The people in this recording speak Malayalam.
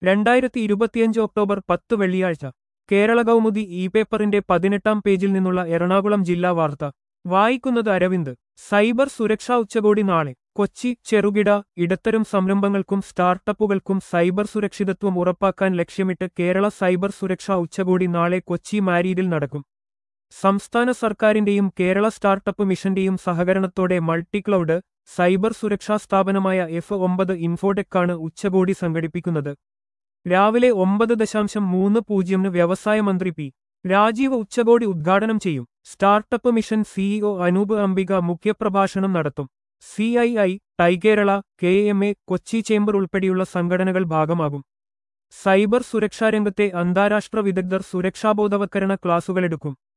രണ്ടായിരത്തി ഇരുപത്തിയഞ്ച് ഒക്ടോബർ പത്ത് വെള്ളിയാഴ്ച കേരള കൗമുദി ഇ പേപ്പറിന്റെ പതിനെട്ടാം പേജിൽ നിന്നുള്ള എറണാകുളം ജില്ലാ വാർത്ത വായിക്കുന്നത് അരവിന്ദ് സൈബർ സുരക്ഷാ ഉച്ചകോടി നാളെ കൊച്ചി ചെറുകിട ഇടത്തരം സംരംഭങ്ങൾക്കും സ്റ്റാർട്ടപ്പുകൾക്കും സൈബർ സുരക്ഷിതത്വം ഉറപ്പാക്കാൻ ലക്ഷ്യമിട്ട് കേരള സൈബർ സുരക്ഷാ ഉച്ചകോടി നാളെ കൊച്ചി മാരീഡിൽ നടക്കും സംസ്ഥാന സർക്കാരിന്റെയും കേരള സ്റ്റാർട്ടപ്പ് മിഷന്റെയും സഹകരണത്തോടെ മൾട്ടി ക്ലൗഡ് സൈബർ സുരക്ഷാ സ്ഥാപനമായ എഫ് ഒമ്പത് ഇൻഫോടെക്കാണ് ഉച്ചകോടി സംഘടിപ്പിക്കുന്നത് രാവിലെ ഒമ്പത് ദശാംശം മൂന്ന് പൂജ്യമിന് വ്യവസായ മന്ത്രി പി രാജീവ് ഉച്ചകോടി ഉദ്ഘാടനം ചെയ്യും startup mission CEO Anoop Ambika മുഖ്യപ്രഭാഷണം നടത്തും C I I ടൈകേരള K M A Kochi chamber ഉൾപ്പെടെയുള്ള സംഘടനകൾ ഭാഗമാകും സൈബർ സുരക്ഷാരംഗത്തെ അന്താരാഷ്ട്ര വിദഗ്ധർ സുരക്ഷാബോധവത്കരണ ക്ലാസുകളെടുക്കും